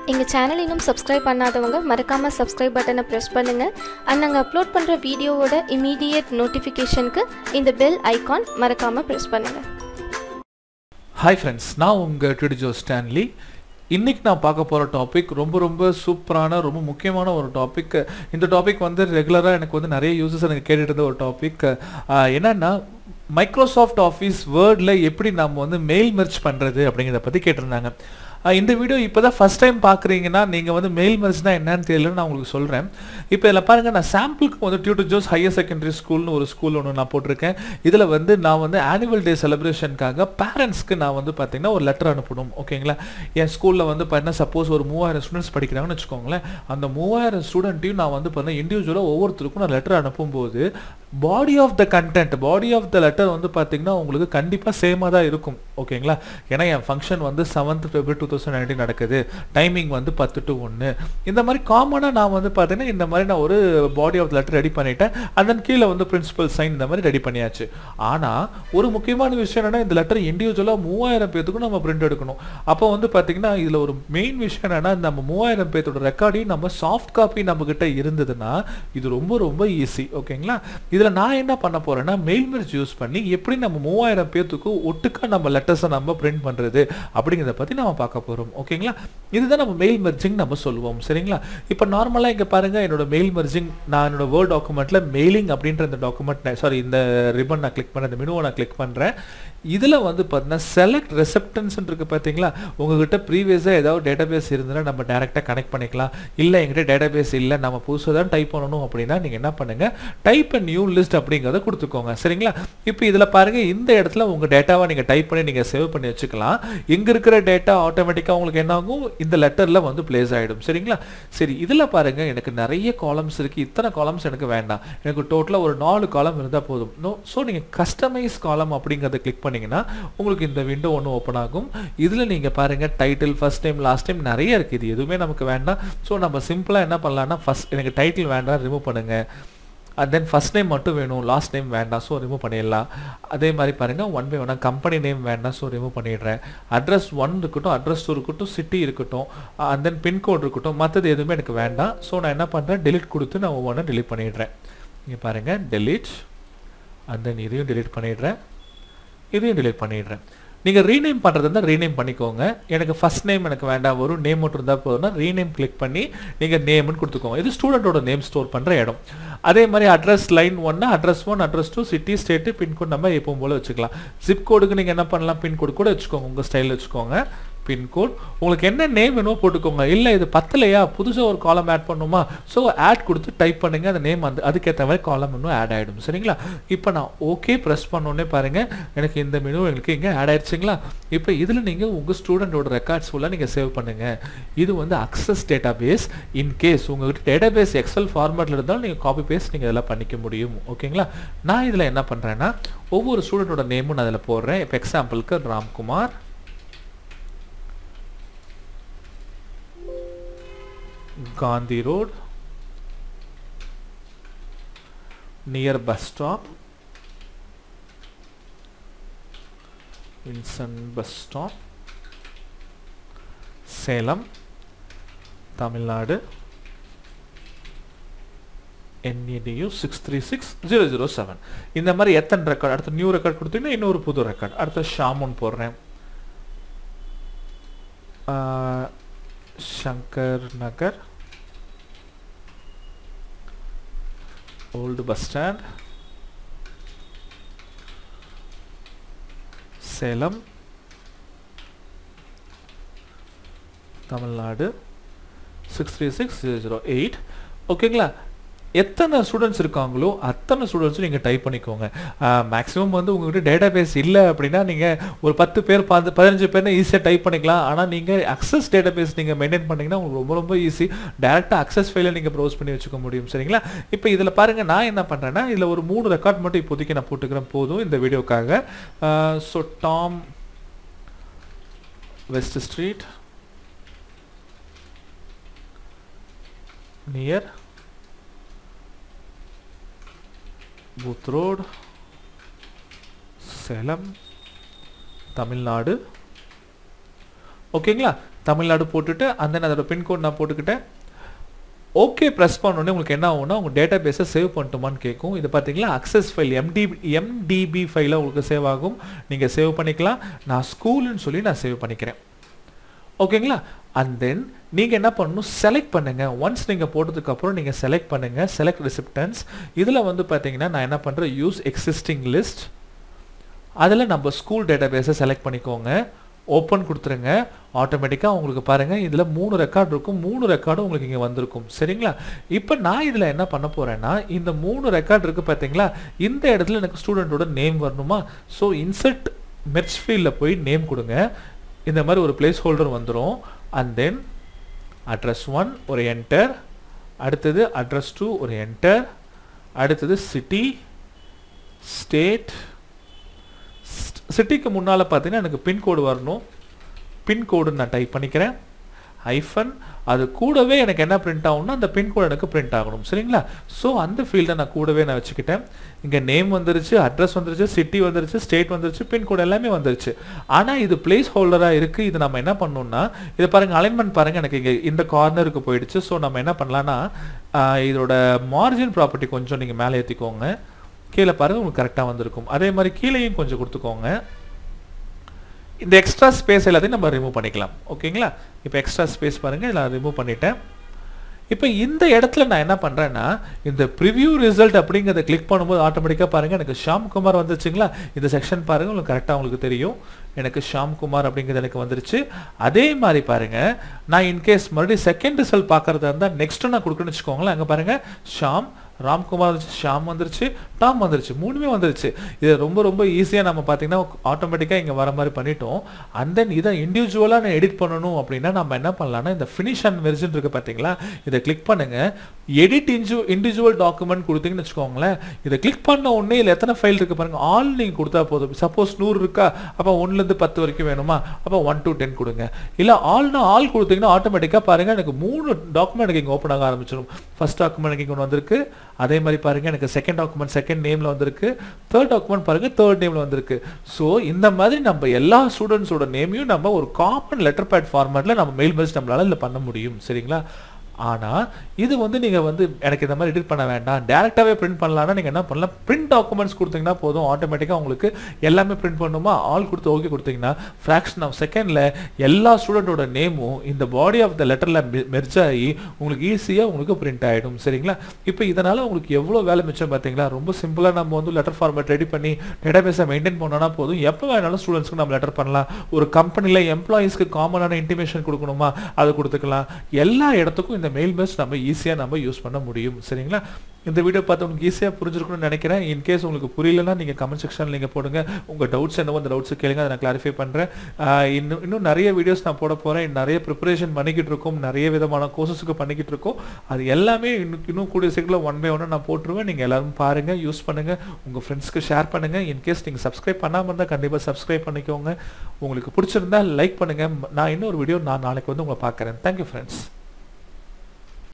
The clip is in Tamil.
எங்கள் சேனல் இன்னும் சப்ஸ்கிரைப் பண்ணாதவங்க மறக்காமல் சப்ஸ்கிரைப் பட்டனை ப்ரெஸ் பண்ணுங்கள் அண்ட் நாங்கள் அப்லோட் பண்ணுற வீடியோவோட இமீடியட் நோட்டிஃபிகேஷனுக்கு இந்த பெல் ஐகான் மறக்காமல் ப்ரெஸ் பண்ணுங்கள் ஹாய் ஃப்ரெண்ட்ஸ் நான் உங்கள் ட்விடிஜோ ஸ்டான்லி இன்னைக்கு நான் பார்க்க போகிற டாபிக் ரொம்ப ரொம்ப சூப்பரான ரொம்ப முக்கியமான ஒரு டாபிக் இந்த டாபிக் வந்து ரெகுலராக எனக்கு வந்து நிறைய யூசஸ் எனக்கு கேட்டுட்டு இருந்த ஒரு டாபிக் என்னன்னா மைக்ரோசாஃப்ட் ஆஃபீஸ் வேர்டில் எப்படி நம்ம வந்து மெயில் மெர்ச் பண்ணுறது அப்படிங்கிறத பற்றி கேட்டிருந்தாங்க ஆஹ் இந்த வீடியோ இப்போ தான் ஃபஸ்ட் டைம் பார்க்குறீங்கன்னா நீங்கள் வந்து மெயில் மெர்ச்னா என்னன்னு தெரியலன்னு நான் உங்களுக்கு சொல்கிறேன் இப்போ இதில் பாருங்கள் நான் சாம்பிளுக்கு வந்து டியூட்டர் ஜோஸ் ஹையர் செகண்டரி ஸ்கூல்னு ஒரு ஸ்கூல் ஒன்று நான் போட்டிருக்கேன் இதில் வந்து நான் வந்து ஆனுவல் டே செலிப்ரேஷனுக்காக பேரண்ட்ஸ்க்கு நான் வந்து பார்த்தீங்கன்னா ஒரு லெட்டர் அனுப்பணும் ஓகேங்களா என் ஸ்கூலில் வந்து பார்த்தீங்கன்னா சப்போஸ் ஒரு மூவாயிரம் ஸ்டூடெண்ட்ஸ் படிக்கிறாங்கன்னு வச்சுக்கோங்களேன் அந்த மூவாயிரம் ஸ்டூடெண்ட்டையும் நான் வந்து பார்த்தீங்கன்னா இண்டிவிஜுவலாக ஒவ்வொருத்தருக்கும் நான் லெட்டர் அனுப்பும்போது body of the content body of the letter வந்து பார்த்தீங்கன்னா உங்களுக்கு கண்டிப்பாக சேமாக தான் இருக்கும் ஓகேங்களா ஏன்னா என் ஃபங்க்ஷன் வந்து seventh February two thousand nineteen நடக்குது டைமிங் வந்து பத்து டு ஒன்று இந்த மாதிரி காமனாக நான் வந்து பார்த்தீங்கன்னா இந்த மாதிரி நான் ஒரு பாடி ஆஃப் லெட்டர் ரெடி பண்ணிட்டேன் அதன் கீழே வந்து பிரின்சிபல் சைன் இந்த மாதிரி ரெடி பண்ணியாச்சு ஆனால் ஒரு முக்கியமான விஷயம் என்னன்னா இந்த லெட்டர் இண்டிவிஜுவலாக மூவாயிரம் பேத்துக்கும் நம்ம பிரிண்ட் எடுக்கணும் அப்போ வந்து பார்த்தீங்கன்னா இதில் ஒரு மெயின் விஷயம் என்னன்னா நம்ம மூவாயிரம் பேர்த்தோட ரெக்கார்டையும் நம்ம சாஃப்ட் காப்பி நம்ம கிட்ட இருந்ததுன்னா இது ரொம்ப ரொம்ப ஈஸி ஓகேங்களா இதில் நான் என்ன பண்ண போறேன்னா மெயில் மெர்ஜ் யூஸ் பண்ணி எப்படி நம்ம மூவாயிரம் பேர்த்துக்கு ஒட்டுக்கா நம்ம லெட்டர்ஸை நம்ம பிரிண்ட் பண்ணுறது அப்படிங்கிறத பற்றி நம்ம பார்க்க போகிறோம் ஓகேங்களா இதுதான் நம்ம மெயில் மெர்ஜிங் நம்ம சொல்லுவோம் சரிங்களா இப்போ நார்மலாக இங்கே பாருங்க என்னோட மெயில் மெர்ஜிங் நான் என்னோட வேர்ட் டாக்குமெண்ட்டில் மெயிலிங் அப்படின்ற இந்த டாக்குமெண்ட் சாரி இந்த ரிப்பன் நான் கிளிக் பண்ண இந்த மெனுவை நான் கிளிக் பண்ணுறேன் இதில் வந்து பார்த்தீங்கன்னா செலக்ட் ரெசப்டன்ஸ் இருக்கு பார்த்தீங்களா உங்ககிட்ட ப்ரீவியஸாக ஏதாவது டேட்டாபேஸ் இருந்ததுன்னா நம்ம டேரெக்டாக கனெக்ட் பண்ணிக்கலாம் இல்லை எங்கிட்ட டேட்டாபேஸ் இல்லை நம்ம புதுசாக தான் டைப் பண்ணணும் அப்படின்னா நீங்கள் என்ன பண்ணுங்கள் டைப் அண்ட் நியூ லிஸ்ட் அப்படிங்கிறத கொடுத்துக்கோங்க சரிங்களா இப்போ இதில் பாருங்கள் இந்த இடத்துல உங்கள் டேட்டாவை நீங்கள் டைப் பண்ணி நீங்கள் சேவ் பண்ணி வச்சுக்கலாம் இங்கே இருக்கிற டேட்டா ஆட்டோமேட்டிக்காக உங்களுக்கு என்ன ஆகும் இந்த லெட்டரில் வந்து பிளேஸ் ஆகிடும் சரிங்களா சரி இதில் பாருங்கள் எனக்கு நிறைய காலம்ஸ் இருக்குது இத்தனை காலம்ஸ் எனக்கு வேண்டாம் எனக்கு டோட்டலாக ஒரு நாலு காலம் இருந்தால் போதும் நோ ஸோ நீங்கள் கஸ்டமைஸ் காலம் அப்படிங்கிறத கிளிக் பண்ணீங்கன்னா உங்களுக்கு இந்த விண்டோ ஒன்று ஓப்பன் ஆகும் இதில் நீங்கள் பாருங்கள் title first time last time நிறைய இருக்குது இது எதுவுமே நமக்கு வேண்டாம் ஸோ நம்ம சிம்பிளாக என்ன பண்ணலாம்னா ஃபஸ்ட் எனக்கு டைட்டில் வேண்டாம் ரிமூவ் பண்ணுங்கள் அண்ட் தென் ஃபஸ்ட் நேம் மட்டும் வேணும் லாஸ்ட் நேம் வேண்டாம் ஸோ ரிமூவ் பண்ணிடலாம் அதே மாதிரி பாருங்கள் ஒன் பை ஒன்னாக கம்பெனி நேம் வேண்டாம் ஸோ ரிமூவ் பண்ணிடுறேன் அட்ரஸ் ஒன் இருக்கட்டும் அட்ரஸ் டூ இருக்கட்டும் சிட்டி இருக்கட்டும் அண்ட் தென் பின்கோட் இருக்கட்டும் மற்றது எதுவுமே எனக்கு வேண்டாம் ஸோ நான் என்ன பண்ணுறேன் டெலிட் கொடுத்து நான் ஒவ்வொன்றும் டெலிட் பண்ணிடுறேன் இங்கே பாருங்கள் டெலிட் அண்ட் தென் இதையும் டெலிட் பண்ணிடுறேன் இதையும் டெலிட் பண்ணிடுறேன் நீங்கள் ரீநேம் பண்ணுறது இருந்தால் ரீநேம் பண்ணிக்கோங்க எனக்கு ஃபஸ்ட் நேம் எனக்கு வேண்டாம் வரும் நேம் மட்டும் இருந்தால் போதும்னா ரீநேம் கிளிக் பண்ணி நீங்கள் நேம்னு கொடுத்துக்கோங்க இது ஸ்டூடெண்ட்டோட நேம் ஸ்டோர் பண்ணுற இடம் அதே மாதிரி அட்ரஸ் லைன் ஒன்று address one address two city state pincode நம்ம எப்பவும் போல் வச்சுக்கலாம் ஜிப் கோடுக்கு நீங்கள் என்ன பண்ணலாம் பின்கோடு கூட வச்சுக்கோங்க உங்கள் ஸ்டைலில் வச்சுக்கோங்க பின்கோட் உங்களுக்கு என்ன நேம் வேணுமோ போட்டுக்கோங்க இல்லை இது பத்தலையா புதுசாக ஒரு காலம் ஆட் பண்ணுமா ஸோ ஆட் கொடுத்து டைப் பண்ணுங்க அந்த நேம் அந்த அதுக்கேற்ற மாதிரி காலம் இன்னும் ஆட் ஆகிடும் சரிங்களா இப்போ நான் ஓகே ப்ரெஸ் பண்ணோடனே பாருங்கள் எனக்கு இந்த மெனு எங்களுக்கு இங்கே ஆட் ஆயிடுச்சுங்களா இப்போ இதில் நீங்கள் உங்கள் ஸ்டூடெண்டோட ரெக்கார்ட்ஸ் ஃபுல்லாக நீங்கள் சேவ் பண்ணுங்கள் இது வந்து அக்சஸ் டேட்டா பேஸ் இன்கேஸ் உங்கள்கிட்ட டேட்டா பேஸ் எக்ஸல் ஃபார்மேட்டில் இருந்தாலும் நீங்கள் காப்பி பேஸ்ட் நீங்கள் இதெல்லாம் பண்ணிக்க முடியும் ஓகேங்களா நான் இதில் என்ன பண்ணுறேன்னா ஒவ்வொரு ஸ்டூடெண்டோட நேமும் நான் அதில் போடுறேன் இப்போ எக்ஸாம்பிளுக்கு Ramkumar Gandhi Road near bus stop Vincent bus stop Salem Tamil NEDU six three six zero zero seven இந்த மாதிரி எத்தனை ரெக்கார்ட் அடுத்த நியூ ரெக்கார்ட் கொடுத்தீங்கன்னா இன்னொரு புது ரெக்கார்ட் அடுத்த ஷாமுன் போடுறேன் Shankar Nagar old bus stand Salem Tamil Nadu six three six zero zero eight ஓகேங்களா எத்தனை ஸ்டூடெண்ட்ஸ் இருக்காங்களோ அத்தனை ஸ்டூடெண்ட்ஸும் நீங்கள் டைப் பண்ணிக்கோங்க மேக்ஸிமம் வந்து உங்கள்கிட்ட டேட்டா பேஸ் இல்லை அப்படின்னா நீங்கள் ஒரு பத்து பேர் பார்த்து பதினஞ்சு பேர்னு ஈஸியாக டைப் பண்ணிக்கலாம் ஆனால் நீங்கள் அக்சஸ் டேட்டா பேஸ் நீங்கள் மெயின்டைன் பண்ணிங்கன்னா உங்களுக்கு ரொம்ப ரொம்ப ஈஸி டேரெக்டாக அக்சஸ் ஃபைலை நீங்கள் ப்ரௌஸ் பண்ணி வச்சுக்க முடியும் சரிங்களா இப்போ இதில் பாருங்கள் நான் என்ன பண்ணுறேன்னா இதில் ஒரு மூணு ரெக்கார்ட் மட்டும் இப்போதைக்கு நான் போட்டுக்கிறேன் போதும் இந்த வீடியோக்காக so Tom west street near booth road Salem Tamil Nadu ஓகேங்களா தமிழ்நாடு போட்டுட்டு அந்த தென் அதோட பின்கோட் நான் போட்டுக்கிட்டேன் ஓகே ப்ரெஸ் பண்ணோடனே உங்களுக்கு என்ன ஆகும்னா உங்கள் டேட்டா பேஸை சேவ் பண்ணட்டுமான்னு கேட்கும் இது பார்த்தீங்களா அக்சஸ் ஃபைல் எம்டி எம்டிபி ஃபைலாக உங்களுக்கு சேவ் ஆகும் நீங்கள் சேவ் பண்ணிக்கலாம் நான் ஸ்கூலுன்னு சொல்லி நான் சேவ் பண்ணிக்கிறேன் ஓகேங்களா அண்ட் தென் நீங்கள் என்ன பண்ணணும் செலக்ட் பண்ணுங்கள் ஒன்ஸ் நீங்கள் போட்டதுக்கப்புறம் நீங்கள் செலக்ட் பண்ணுங்கள் செலக்ட் ரிசிப்டன்ஸ் இதில் வந்து பார்த்தீங்கன்னா நான் என்ன பண்ணுறேன் யூஸ் எக்ஸிஸ்டிங் லிஸ்ட் அதில் நம்ம ஸ்கூல் டேட்டா பேஸை செலக்ட் பண்ணிக்கோங்க ஓப்பன் கொடுத்துருங்க ஆட்டோமேட்டிக்காக உங்களுக்கு பாருங்கள் இதில் மூணு ரெக்கார்டு இருக்கும் மூணு ரெக்கார்டும் உங்களுக்கு இங்கே வந்திருக்கும் சரிங்களா இப்போ நான் இதில் என்ன பண்ண போகிறேன்னா இந்த மூணு ரெக்கார்டு இருக்குது பார்த்தீங்களா இந்த இடத்துல எனக்கு ஸ்டூடெண்ட்டோட நேம் வரணுமா ஸோ இன்சர்ட் மெர்ச் ஃபீல்டில் போய் நேம் கொடுங்க இந்த மாதிரி ஒரு பிளேஸ் ஹோல்டர் வந்துடும் அண்ட் தென் அட்ரஸ் ஒன் ஒரு என்டர் அடுத்தது அட்ரஸ் டூ ஒரு என்டர் அடுத்தது சிட்டி ஸ்டேட் சிட்டிக்கு முன்னால் பார்த்தீங்கன்னா எனக்கு பின்கோடு வரணும் பின்கோடு நான் டைப் பண்ணிக்கிறேன் ஹைஃபன் அது கூடவே எனக்கு என்ன பிரிண்ட் ஆகும்னா அந்த பின்கோடு எனக்கு பிரிண்ட் ஆகணும் சரிங்களா ஸோ அந்த ஃபீல்டை நான் கூடவே நான் வச்சுக்கிட்டேன் இங்கே நேம் வந்துருச்சு அட்ரஸ் வந்துருச்சு சிட்டி வந்துருச்சு ஸ்டேட் வந்துருச்சு பின்கோடு எல்லாமே வந்துருச்சு ஆனால் இது பிளேஸ் ஹோல்டராக இருக்குது இது நம்ம என்ன பண்ணணும்னா இதை பாருங்கள் அலைன்மெண்ட் பாருங்கள் எனக்கு இங்கே இந்த கார்னருக்கு போயிடுச்சு ஸோ நம்ம என்ன பண்ணலான்னா இதோட மார்ஜின் ப்ராப்பர்ட்டி கொஞ்சம் நீங்கள் மேலே ஏற்றிக்கோங்க கீழே பாருங்கள் உங்களுக்கு கரெக்டாக வந்திருக்கும் அதே மாதிரி கீழேயும் கொஞ்சம் கொடுத்துக்கோங்க இந்த எக்ஸ்ட்ரா ஸ்பேஸ் எல்லாத்தையும் நம்ம ரிமூவ் பண்ணிக்கலாம் ஓகேங்களா இப்போ எக்ஸ்ட்ரா ஸ்பேஸ் பாருங்கள் இதில் ரிமூவ் பண்ணிட்டேன் இப்போ இந்த இடத்துல நான் என்ன பண்ணுறேன்னா இந்த ப்ரிவ்யூ ரிசல்ட் அப்படிங்கிறத கிளிக் பண்ணும்போது ஆட்டோமேட்டிக்காக பாருங்கள் எனக்கு ஷாம் குமார் வந்துச்சுங்களா இந்த செக்ஷன் பாருங்கள் உங்களுக்கு கரெக்டாக உங்களுக்கு தெரியும் எனக்கு ஷாம் குமார் அப்படிங்கிறது எனக்கு வந்துருச்சு அதே மாதிரி பாருங்கள் நான் இன்கேஸ் மறுபடியும் செகண்ட் ரிசல்ட் பார்க்குறதா இருந்தால் நெக்ஸ்ட்டு நான் கொடுக்குறேன்னு வச்சுக்கோங்களேன் அங்கே பாருங்கள் ஷாம் ராம்குமார் வந்துருச்சு ஷாம் வந்துருச்சு டாம் வந்துருச்சு மூணுமே வந்துருச்சு இது ரொம்ப ரொம்ப ஈஸியாக நம்ம பார்த்தீங்கன்னா ஆட்டோமேட்டிக்காக இங்கே வர மாதிரி பண்ணிட்டோம் அண்ட் தென் இதை இண்டிவிஜுவலாக நான் எடிட் பண்ணணும் அப்படின்னா நம்ம என்ன பண்ணலாம்னா இந்த ஃபினிஷ் அண்ட் மெர்ஜன் இருக்குது பார்த்தீங்களா இதை கிளிக் பண்ணுங்கள் எடிட் இன்ஜு இண்டிவிஜுவல் டாக்குமெண்ட் கொடுத்தீங்கன்னு வச்சுக்கோங்களேன் இதை கிளிக் பண்ண உடனே இதில் எத்தனை ஃபைல் இருக்குது பாருங்கள் ஆல் நீங்கள் கொடுத்தா போதும் சப்போஸ் நூறு இருக்கா அப்போ ஒன்றுலேருந்து பத்து வரைக்கும் வேணுமா அப்போ ஒன் டு டென் கொடுங்க இல்லை ஆல்னா ஆல் கொடுத்தீங்கன்னா ஆட்டோமேட்டிக்காக பாருங்கள் எனக்கு மூணு டாக்குமெண்ட் எனக்கு இங்கே ஓப்பன் ஆக ஆரம்பிச்சிடும் ஃபர்ஸ்ட் டாக்குமெண்ட் எனக்கு இங்கே வந்திருக்கு அதே மாதிரி பாருங்கள் எனக்கு செகண்ட் டாக்குமெண்ட் செகண்ட் நேமில் வந்திருக்கு தேர்ட் டாக்குமெண்ட் பாருங்கள் தேர்ட் நேமில் வந்திருக்கு ஸோ இந்த மாதிரி நம்ம எல்லா ஸ்டூடெண்ட்ஸோட நேமையும் நம்ம ஒரு காமன் லெட்டர் பேட் ஃபார்மேட்டில் நம்ம மெயில் மெசேஜ் நம்மளால் இதில் பண்ண முடியும் சரிங்களா ஆனால் இது வந்து நீங்கள் வந்து எனக்கு இந்த மாதிரி எடிட் பண்ண வேண்டாம் டேரெக்டாகவே பிரிண்ட் பண்ணலாம்னா நீங்கள் என்ன பண்ணலாம் பிரிண்ட் டாக்குமெண்ட்ஸ் கொடுத்தீங்கன்னா போதும் ஆட்டோமேட்டிக்காக உங்களுக்கு எல்லாமே பிரிண்ட் பண்ணுமா ஆல் கொடுத்து ஓகே கொடுத்தீங்கன்னா ஃப்ராக்ஷன் ஆஃப் செகண்டில் எல்லா ஸ்டூடெண்ட்டோட நேமும் இந்த பாடி ஆஃப் த லெட்டரில் மெர்ஜ் ஆகி உங்களுக்கு ஈஸியாக உங்களுக்கு பிரிண்ட் ஆகிடும் சரிங்களா இப்போ இதனால் உங்களுக்கு எவ்வளோ வேலை மிச்சம் பார்த்தீங்களா ரொம்ப சிம்பிளாக நம்ம வந்து லெட்டர் ஃபார்மேட் ரெடி பண்ணி டேட்டாபேஸை மெயின்டைன் பண்ணோன்னா போதும் எப்போ வேணாலும் ஸ்டூடெண்ட்ஸ்க்கு நம்ம லெட்டர் பண்ணலாம் ஒரு கம்பெனியில் எம்ப்ளாயீஸ்க்கு காமனான இன்டிமேஷன் கொடுக்கணுமா அதை கொடுத்துக்கலாம் எல்லா இடத்துக்கும் இந்த மெயில் மெஸ் நம்ம ஈஸியாக நம்ம யூஸ் பண்ண முடியும் சரிங்களா இந்த வீடியோ பார்த்து உங்களுக்கு ஈஸியாக புரிஞ்சிருக்கணும்னு நினைக்கிறேன் இன்கேஸ் உங்களுக்கு புரியலன்னா நீங்கள் கமெண்ட் செக்ஷனில் நீங்கள் போடுங்க உங்கள் டவுட்ஸ் என்னவோ அந்த டவுட்ஸ் கேளுங்க அதை நான் கிளாரிஃபை பண்ணுறேன் இன்னும் இன்னும் நிறைய வீடியோஸ் நான் போட போகிறேன் நிறைய ப்ரிப்பரேஷன் பண்ணிக்கிட்டு இருக்கோம் நிறைய விதமான கோர்சஸுக்கு பண்ணிக்கிட்டு இருக்கோம் அது எல்லாமே இன்னும் இன்னும் கூடிய சீக்கிரம் ஒன் பை ஒன்று நான் போட்டுருவேன் நீங்கள் எல்லாரும் பாருங்கள் யூஸ் பண்ணுங்கள் உங்கள் ஃப்ரெண்ட்ஸ்க்கு ஷேர் பண்ணுங்கள் இன்கேஸ் நீங்கள் சப்ஸ்கிரைப் பண்ணாமல் இருந்தால் கண்டிப்பாக சப்ஸ்கிரைப் பண்ணிக்கோங்க உங்களுக்கு பிடிச்சிருந்தா லைக் பண்ணுங்கள் நான் இன்னொரு வீடியோ நான் நாளைக்கு வந்து உங்களை பார்க்குறேன் தேங்க்யூ ஃப்ரெண்ட்ஸ்